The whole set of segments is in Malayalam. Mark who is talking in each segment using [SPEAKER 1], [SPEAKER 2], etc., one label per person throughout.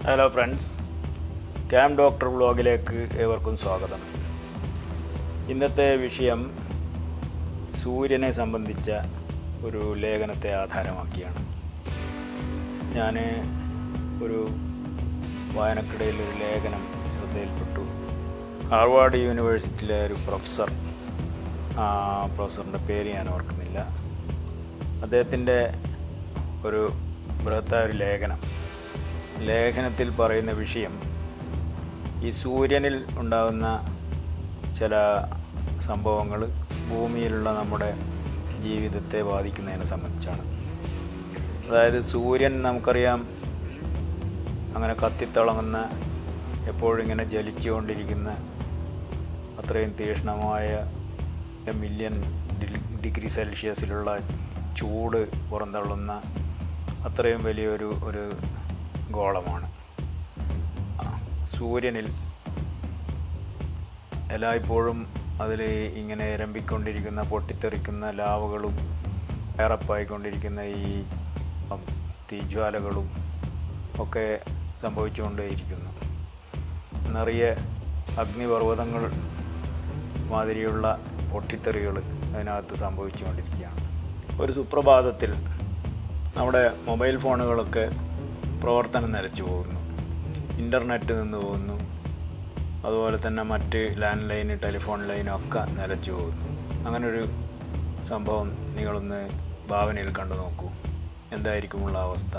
[SPEAKER 1] ഹലോ ഫ്രണ്ട്സ് ക്യാമ്പ് ഡോക്ടർ വ്ലോഗിലേക്ക് ഏവർക്കും സ്വാഗതം ഇന്നത്തെ വിഷയം സൂര്യനെ സംബന്ധിച്ച ഒരു ലേഖനത്തെ ആധാരമാക്കിയാണ് ഞാൻ ഒരു വായനക്കിടയിൽ ഒരു ലേഖനം ശ്രദ്ധയിൽപ്പെട്ടു ഹാർവാർഡ് യൂണിവേഴ്സിറ്റിയിലെ ഒരു പ്രൊഫസർ ആ പ്രൊഫസറിൻ്റെ പേര് ഞാൻ ഓർക്കുന്നില്ല അദ്ദേഹത്തിൻ്റെ ഒരു ബൃഹത്തായ ഒരു ലേഖനം ലേഖനത്തിൽ പറയുന്ന വിഷയം ഈ സൂര്യനിൽ ഉണ്ടാകുന്ന ചില സംഭവങ്ങൾ ഭൂമിയിലുള്ള നമ്മുടെ ജീവിതത്തെ ബാധിക്കുന്നതിനെ സംബന്ധിച്ചാണ് അതായത് സൂര്യൻ നമുക്കറിയാം അങ്ങനെ കത്തിത്തിളങ്ങുന്ന എപ്പോഴും ഇങ്ങനെ ജലിച്ചുകൊണ്ടിരിക്കുന്ന അത്രയും തീക്ഷ്ണമായ മില്യൺ ഡിഗ്രി സെൽഷ്യസിലുള്ള ചൂട് പുറന്തള്ളുന്ന അത്രയും വലിയൊരു ഒരു ഗോളമാണ് ആ, സൂര്യനിൽ എല്ലായ്പ്പോഴും അതിൽ ഇങ്ങനെ ഇരമ്പിക്കൊണ്ടിരിക്കുന്ന പൊട്ടിത്തെറിക്കുന്ന ലാവകളും ഏറപ്പായിക്കൊണ്ടിരിക്കുന്ന ഈ ഉം, തീജ്വാലകളും ഒക്കെ സംഭവിച്ചുകൊണ്ടേയിരിക്കുന്നു നിറയെ അഗ്നിപർവ്വതങ്ങൾ മാതിരിയുള്ള പൊട്ടിത്തെറികൾ അതിനകത്ത് സംഭവിച്ചുകൊണ്ടിരിക്കുകയാണ് ഒരു സുപ്രഭാതത്തിൽ നമ്മുടെ മൊബൈൽ ഫോണുകളൊക്കെ പ്രവർത്തനം നിലച്ചു പോകുന്നു ഇൻ്റർനെറ്റ് നിന്ന് പോകുന്നു അതുപോലെ തന്നെ മറ്റ് ലാൻഡ് ലൈന് ടെലിഫോൺ ലൈനും ഒക്കെ നിലച്ചു പോകുന്നു അങ്ങനൊരു സംഭവം നിങ്ങളൊന്ന് ഭാവനയിൽ കണ്ടു നോക്കൂ എന്തായിരിക്കുമുള്ള അവസ്ഥ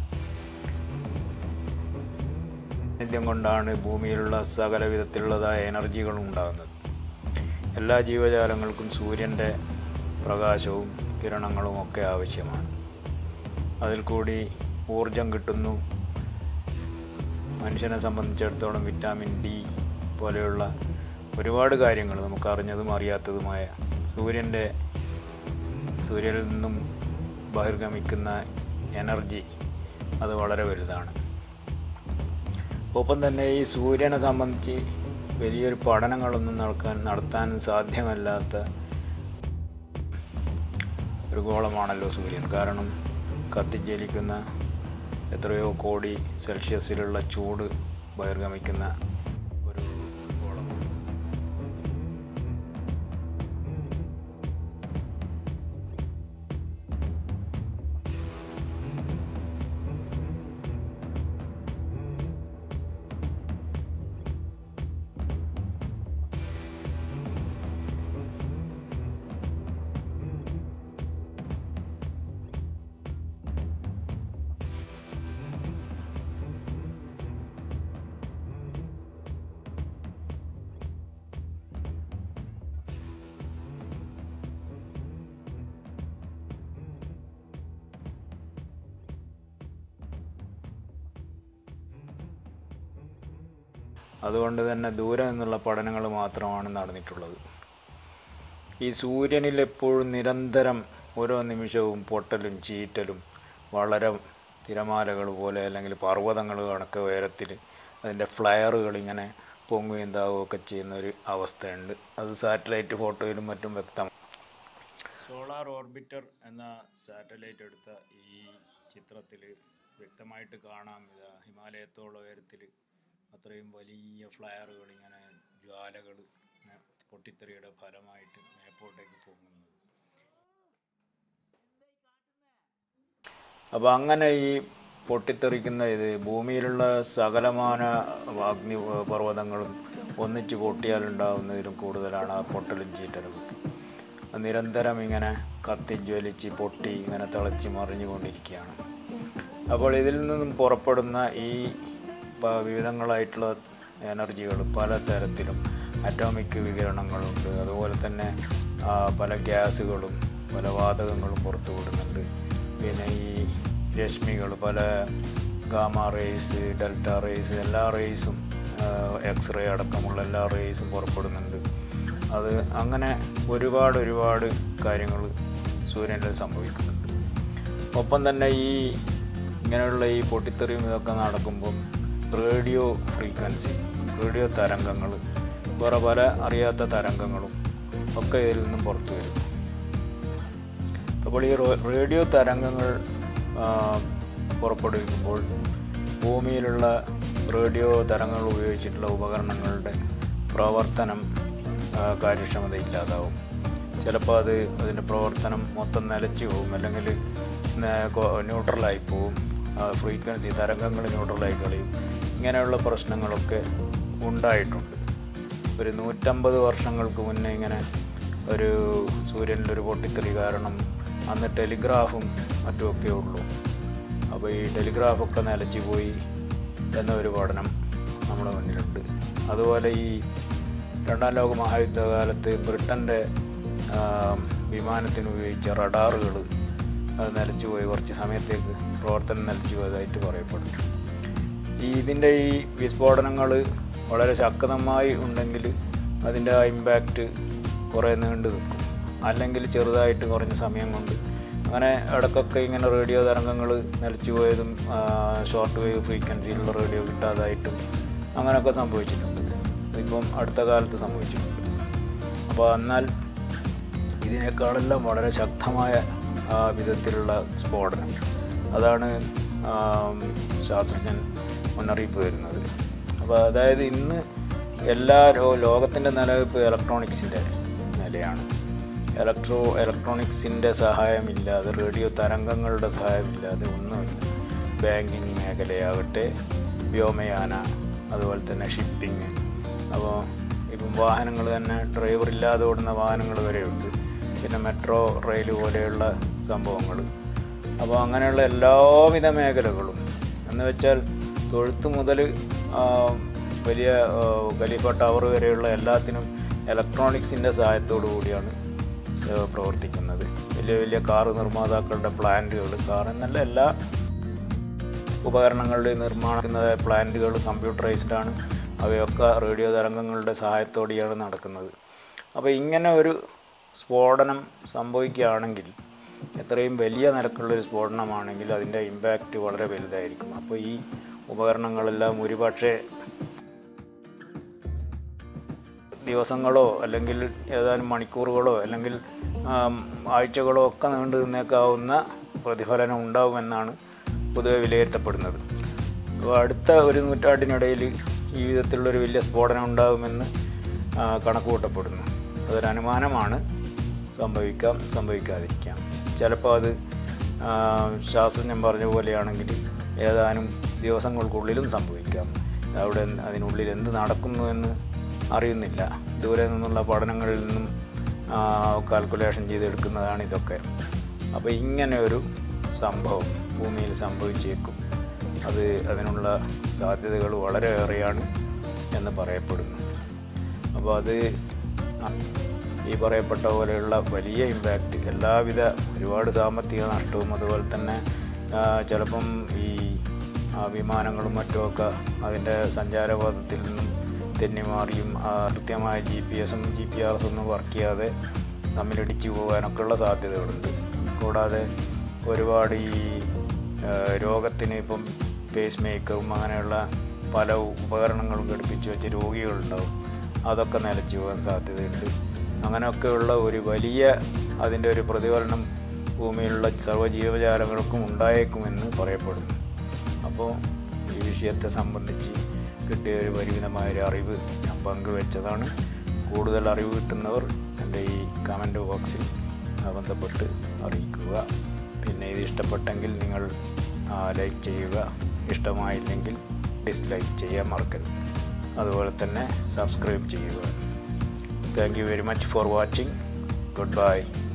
[SPEAKER 1] സാന്നിധ്യം കൊണ്ടാണ് ഭൂമിയിലുള്ള സകല വിധത്തിലുള്ളതായ എനർജികളും ഉണ്ടാകുന്നത് എല്ലാ ജീവജാലങ്ങൾക്കും സൂര്യൻ്റെ പ്രകാശവും കിരണങ്ങളും ഒക്കെ ആവശ്യമാണ് അതിൽ കൂടി ഊർജം കിട്ടുന്നു മനുഷ്യനെ സംബന്ധിച്ചിടത്തോളം വിറ്റാമിൻ ഡി പോലെയുള്ള ഒരുപാട് കാര്യങ്ങൾ നമുക്ക് അറിഞ്ഞതും അറിയാത്തതുമായ സൂര്യൻ്റെ സൂര്യനിൽ നിന്നും ബഹിർഗമിക്കുന്ന എനർജി അത് വളരെ വലുതാണ് ഒപ്പം തന്നെ ഈ സൂര്യനെ സംബന്ധിച്ച് വലിയൊരു പഠനങ്ങളൊന്നും നടക്കാൻ നടത്താൻ സാധ്യമല്ലാത്ത ഒരു ഗോളമാണല്ലോ സൂര്യൻ കാരണം കത്തിജ്വലിക്കുന്ന എത്രയോ കോടി സെൽഷ്യസിലുള്ള ചൂട് ബഹിർഗമിക്കുന്ന ഒരു ഗോളമാണ് അതുകൊണ്ട് തന്നെ ദൂരെ നിന്നുള്ള പഠനങ്ങൾ മാത്രമാണ് നടന്നിട്ടുള്ളത് ഈ സൂര്യനിൽ എപ്പോഴും നിരന്തരം ഓരോ നിമിഷവും പൊട്ടലും ചീറ്റലും വളരെ തിരമാലകൾ പോലെ അല്ലെങ്കിൽ പർവ്വതങ്ങൾ കണക്ക് ഉയരത്തിൽ അതിൻ്റെ ഫ്ലയറുകൾ ഇങ്ങനെ പൊങ്ങുകയും താവുകയൊക്കെ ചെയ്യുന്ന ഒരു അവസ്ഥയുണ്ട് അത് സാറ്റലൈറ്റ് ഫോട്ടോയിലും മറ്റും വ്യക്തമാണ് സോളാർ ഓർബിറ്റർ എന്ന സാറ്റലൈറ്റ് എടുത്ത ഈ ചിത്രത്തിൽ വ്യക്തമായിട്ട് കാണാം ഇതാ ഹിമാലയത്തോളം ഉയരത്തിൽ അത്രയും വലിയ ഫ്ലയറുകൾ ഇങ്ങനെ ജ്വാലകൾ ഇങ്ങനെ പൊട്ടിത്തെറിയുടെ ഫലമായിട്ട് മേപ്പോട്ടേക്ക് പോകുന്നത് അപ്പോൾ അങ്ങനെ ഈ പൊട്ടിത്തെറിക്കുന്ന ഇത് ഭൂമിയിലുള്ള സകലമാന അഗ്നി പർവ്വതങ്ങളും ഒന്നിച്ച് പൊട്ടിയാലുണ്ടാകുന്നതിലും കൂടുതലാണ് ആ പൊട്ടലും ചീറ്റലും ഒക്കെ അത് നിരന്തരം ഇങ്ങനെ കത്തി ജ്വലിച്ച് പൊട്ടി ഇങ്ങനെ തിളച്ച് മറിഞ്ഞുകൊണ്ടിരിക്കുകയാണ് അപ്പോൾ ഇതിൽ നിന്നും പുറപ്പെടുന്ന ഈ പ- വിവിധങ്ങളായിട്ടുള്ള എനർജികൾ പല തരത്തിലും അറ്റോമിക് വികിരണങ്ങളുണ്ട് അതുപോലെ തന്നെ ആ, പല ഗ്യാസുകളും പല വാതകങ്ങളും പുറത്തു വിടുന്നുണ്ട് പിന്നെ ഈ രശ്മികൾ പല ഗാമ റേസ് ഡെൽറ്റ റേസ് എല്ലാ റേസും എക്സ്റേ അടക്കമുള്ള എല്ലാ റേസും പുറപ്പെടുന്നുണ്ട് അത് അങ്ങനെ ഒരുപാട് ഒരുപാട് കാര്യങ്ങൾ സൂര്യനിൽ സംഭവിക്കുന്നുണ്ട് ഒപ്പം തന്നെ ഈ ഇങ്ങനെയുള്ള ഈ പൊട്ടിത്തെറിയും ഇതൊക്കെ നടക്കുമ്പം റേഡിയോ ഫ്രീക്വൻസി റേഡിയോ തരംഗങ്ങൾ വേറെ പല അറിയാത്ത തരംഗങ്ങളും ഒക്കെ ഇതിൽ നിന്നും പുറത്തു വരും അപ്പോൾ ഈ റോ- റേഡിയോ തരംഗങ്ങൾ ആ, പുറപ്പെടുവിക്കുമ്പോൾ ഭൂമിയിലുള്ള റേഡിയോ തരങ്ങൾ ഉപയോഗിച്ചിട്ടുള്ള ഉപകരണങ്ങളുടെ പ്രവർത്തനം ആ, കാര്യക്ഷമത ഇല്ലാതാവും ചിലപ്പോൾ അത് അതിൻ്റെ പ്രവർത്തനം മൊത്തം നിലച്ചു പോകും അല്ലെങ്കിൽ ന്യൂട്രലായി പോവും ഫ്രീക്വൻസി തരംഗങ്ങൾ ന്യൂട്രലായി കളയും ഇങ്ങനെയുള്ള പ്രശ്നങ്ങളൊക്കെ ഉണ്ടായിട്ടുണ്ട് ഒരു നൂറ്റമ്പത് വർഷങ്ങൾക്ക് മുന്നേ ഇങ്ങനെ ഒരു സൂര്യനിലൊരു പൊട്ടിത്തെറി കാരണം അന്ന് ടെലിഗ്രാഫും മറ്റുമൊക്കെ ഉള്ളൂ അപ്പോൾ ഈ ടെലിഗ്രാഫൊക്കെ നിലച്ചു പോയി എന്നൊരു പഠനം നമ്മുടെ മുന്നിലുണ്ട് അതുപോലെ ഈ രണ്ടാം ലോക മഹായുദ്ധകാലത്ത് ബ്രിട്ടൻ്റെ വിമാനത്തിന് ഉപയോഗിച്ച റഡാറുകൾ അത് നിലച്ചു പോയി കുറച്ച് സമയത്തേക്ക് പ്രവർത്തനം നിലച്ചു പോയതായിട്ട് പറയപ്പെടുന്നു ഈ ഇതിൻ്റെ ഈ വിസ്ഫോടനങ്ങൾ വളരെ ശക്തമായി ഉണ്ടെങ്കിൽ അതിൻ്റെ ആ ഇമ്പാക്റ്റ് കുറേ നീണ്ടു നിൽക്കും അല്ലെങ്കിൽ ചെറുതായിട്ട് കുറഞ്ഞ സമയം കൊണ്ട് അങ്ങനെ ഇടയ്ക്കൊക്കെ ഇങ്ങനെ റേഡിയോ തരംഗങ്ങൾ നിലച്ചു പോയതും ഷോർട്ട് വേവ് ഫ്രീക്വൻസിയിലുള്ള റേഡിയോ കിട്ടാതായിട്ടും അങ്ങനെയൊക്കെ സംഭവിച്ചിട്ടുണ്ട് ഇപ്പം അടുത്ത കാലത്ത് സംഭവിച്ചിട്ടുണ്ട് അപ്പോൾ എന്നാൽ ഇതിനേക്കാളെല്ലാം വളരെ ശക്തമായ ആ, വിധത്തിലുള്ള സ്ഫോടനം അതാണ് ആം, ശാസ്ത്രജ്ഞൻ മുന്നറിയിപ്പ് തരുന്നത് അപ്പോൾ അതായത് ഇന്ന് എല്ലാ ലോകത്തിൻ്റെ നിലനിൽപ്പ് ഇലക്ട്രോണിക്സിൻ്റെ നിലയാണ് ഇലക്ട്രോ ഇലക്ട്രോണിക്സിൻ്റെ സഹായമില്ലാതെ റേഡിയോ തരംഗങ്ങളുടെ സഹായമില്ലാതെ ഒന്നുമില്ല ബാങ്കിങ് മേഖലയാകട്ടെ വ്യോമയാന അതുപോലെ തന്നെ ഷിപ്പിംഗ് അപ്പോൾ ഇപ്പം വാഹനങ്ങൾ തന്നെ ഡ്രൈവർ ഇല്ലാതെ ഓടുന്ന വാഹനങ്ങൾ വരെയുണ്ട് പിന്നെ മെട്രോ റെയിൽ പോലെയുള്ള സംഭവങ്ങൾ അപ്പോൾ അങ്ങനെയുള്ള എല്ലാവിധ മേഖലകളും എന്ന് വെച്ചാൽ തൊഴുത്ത് മുതൽ ആ, വലിയ ആ, ഖലീഫ ടവർ വരെയുള്ള എല്ലാത്തിനും ഇലക്ട്രോണിക്സിൻ്റെ സഹായത്തോടു കൂടിയാണ് സ- പ്രവർത്തിക്കുന്നത് വലിയ വലിയ കാർ നിർമ്മാതാക്കളുടെ പ്ലാന്റുകൾ കാർ എന്നല്ല എല്ലാ ഉപകരണങ്ങളുടെ നിർമ്മാണിക്കുന്ന പ്ലാന്റുകൾ കമ്പ്യൂട്ടറൈസ്ഡാണ് അവയൊക്കെ റേഡിയോ തരംഗങ്ങളുടെ സഹായത്തോടെയാണ് നടക്കുന്നത് അപ്പോൾ ഇങ്ങനെ ഒരു സ്ഫോടനം സംഭവിക്കുകയാണെങ്കിൽ എത്രയും വലിയ നിരക്കുള്ളൊരു സ്ഫോടനമാണെങ്കിൽ അതിൻ്റെ ഇമ്പാക്റ്റ് വളരെ വലുതായിരിക്കും അപ്പോൾ ഈ ഉപകരണങ്ങളെല്ലാം ഒരുപക്ഷെ ദിവസങ്ങളോ അല്ലെങ്കിൽ ഏതാനും മണിക്കൂറുകളോ അല്ലെങ്കിൽ ആം, ആഴ്ചകളോ ഒക്കെ നീണ്ടു നിന്നേക്കാവുന്ന പ്രതിഫലനം ഉണ്ടാവുമെന്നാണ് പൊതുവെ വിലയിരുത്തപ്പെടുന്നത് അപ്പോൾ അടുത്ത ഒരു നൂറ്റാണ്ടിനിടയിൽ ഈ വിധത്തിലുള്ളൊരു വലിയ സ്ഫോടനം ഉണ്ടാകുമെന്ന് ആ, കണക്ക് കൂട്ടപ്പെടുന്നു അതൊരു അനുമാനമാണ് സംഭവിക്കാം സംഭവിക്കാതിരിക്കാം ചിലപ്പോൾ അത് ആ, ശാസ്ത്രജ്ഞൻ പറഞ്ഞ പോലെയാണെങ്കിൽ ഏതാനും ദിവസങ്ങൾക്കുള്ളിലും സംഭവിക്കാം അവിടെ അതിനുള്ളിൽ എന്ത് നടക്കുന്നു എന്ന് അറിയുന്നില്ല ദൂരെ നിന്നുള്ള പഠനങ്ങളിൽ നിന്നും കാൽക്കുലേഷൻ ചെയ്തെടുക്കുന്നതാണ് ഇതൊക്കെ അപ്പോൾ ഇങ്ങനെ ഒരു സംഭവം ഭൂമിയിൽ സംഭവിച്ചേക്കും അത് അതിനുള്ള സാധ്യതകൾ വളരെ ഏറെയാണ് എന്ന് പറയപ്പെടുന്നു അപ്പോൾ അത് ആ, ഈ പറയപ്പെട്ട പോലെയുള്ള വലിയ ഇമ്പാക്റ്റ് എല്ലാവിധ ഒരുപാട് സാമ്പത്തിക നഷ്ടവും അതുപോലെ തന്നെ ആ, ചിലപ്പം ഈ ആ, വിമാനങ്ങളും മറ്റുമൊക്കെ അതിൻ്റെ സഞ്ചാരപഥത്തിൽ നിന്നും തെന്നിമാറിയും ആ, കൃത്യമായ ജി പി എസും ജി പി ആർ എസും ഒന്നും വർക്ക് ചെയ്യാതെ തമ്മിലിടിച്ച് പോകാനൊക്കെയുള്ള സാധ്യതകളുണ്ട് കൂടാതെ ഒരുപാട് ഈ ആ, രോഗത്തിന് ഇപ്പം പേസ് മേക്കറും അങ്ങനെയുള്ള പല ഉപകരണങ്ങളും ഘടിപ്പിച്ച് വെച്ച രോഗികളുണ്ടാവും അതൊക്കെ നിലച്ചു പോകാൻ സാധ്യതയുണ്ട് അങ്ങനെയൊക്കെയുള്ള ഒരു വലിയ അതിൻ്റെ ഒരു പ്രതിഫലനം ഭൂമിയിലുള്ള സർവ്വജീവജാലങ്ങൾക്കും ഉണ്ടായേക്കുമെന്ന് പറയപ്പെടുന്നു അപ്പോൾ ഈ വിഷയത്തെ സംബന്ധിച്ച് കിട്ടിയ ഒരു പരിമിതമായ ഒരു അറിവ് ഞാൻ പങ്കുവെച്ചതാണ് കൂടുതൽ അറിവ് കിട്ടുന്നവർ എൻ്റെ ഈ കമൻറ്റ് ബോക്സിൽ ബന്ധപ്പെട്ട് അറിയിക്കുക പിന്നെ ഇത് ഇഷ്ടപ്പെട്ടെങ്കിൽ നിങ്ങൾ ലൈക്ക് ചെയ്യുക ഇഷ്ടമായില്ലെങ്കിൽ ഡിസ്ലൈക്ക് ചെയ്യാൻ മറക്കരുത് അതുപോലെ തന്നെ സബ്സ്ക്രൈബ് ചെയ്യുക thank you very much for watching good by